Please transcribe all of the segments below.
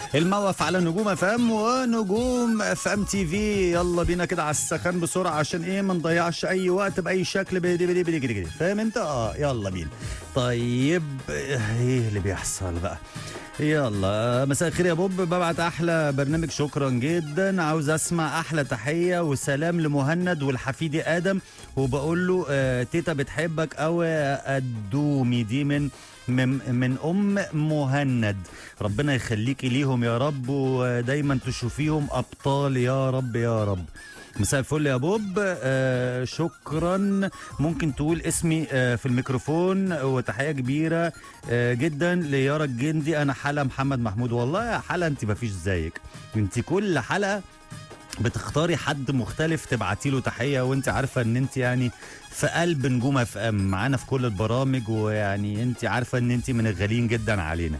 الموقف على نجوم اف ام ونجوم اف ام تي في يلا بينا كده على السخان بسرعه عشان ايه ما نضيعش اي وقت باي شكل بدي بدي بدي بدي بدي فاهم انت اه يلا بينا طيب ايه اللي بيحصل بقى يلا مساء الخير يا بوب ببعت احلى برنامج شكرا جدا عاوز اسمع احلى تحيه وسلام لمهند والحفيدي ادم وبقول له آه تيتا بتحبك قوي يا قدومي دي من من من ام مهند ربنا يخليكي ليهم يا رب ودايما تشوفيهم ابطال يا رب يا رب مساء الفل يا بوب آه شكرا ممكن تقول اسمي آه في الميكروفون وتحيه كبيره آه جدا ليارا الجندي انا حلا محمد محمود والله يا حلا انت مفيش زيك انت كل حلقه بتختاري حد مختلف تبعتي له تحيه وانت عارفه ان انت يعني في قلب نجوم اف ام معانا في كل البرامج ويعني انت عارفه ان انت من الغاليين جدا علينا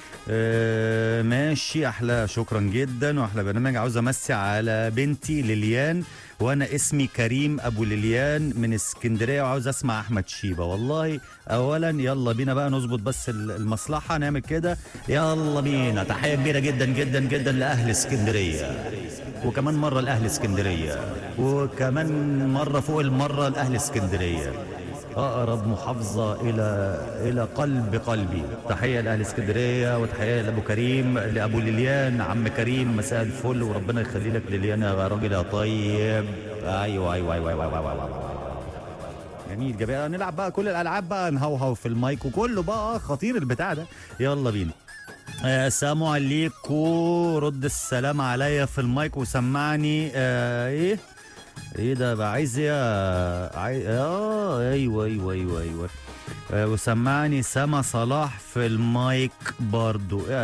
آه ماشي احلى شكرا جدا واحلى برنامج عاوز امسي على بنتي ليليان وانا اسمي كريم ابو ليليان من اسكندريه وعاوز اسمع احمد شيبه والله اولا يلا بينا بقى نظبط بس المصلحه نعمل كده يلا بينا تحيه كبيره جدا جدا جدا لاهل اسكندريه وكمان مره لاهل اسكندريه وكمان مره فوق المره لاهل اسكندريه اقرب محافظه الى الى قلب قلبي تحيه لاهل اسكندريه وتحيه لابو كريم لابو ليليان عم كريم مساء الفل وربنا يخلي لك ليليان يا راجل يا طيب ايوه ايوه ايوه ايوه, أيوة, أيوة. جميل جميل نلعب بقى كل الالعاب بقى نهوهو في المايك وكله بقى خطير البتاع ده يلا بينا السلام آه عليكم رد السلام عليا في المايك وسمعني آه ايه ايه ده بقى عايز ايه عايز اه ايوه ايوه ايوه ايوه آه وسمعني سما صلاح في المايك برضو يا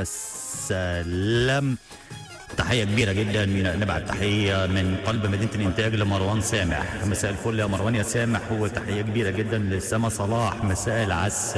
سلام تحية كبيرة جدا نبعت تحية من قلب مدينة الإنتاج لمروان سامح مساء الفل يا مروان يا سامح وتحية كبيرة جدا لسما صلاح مساء العسل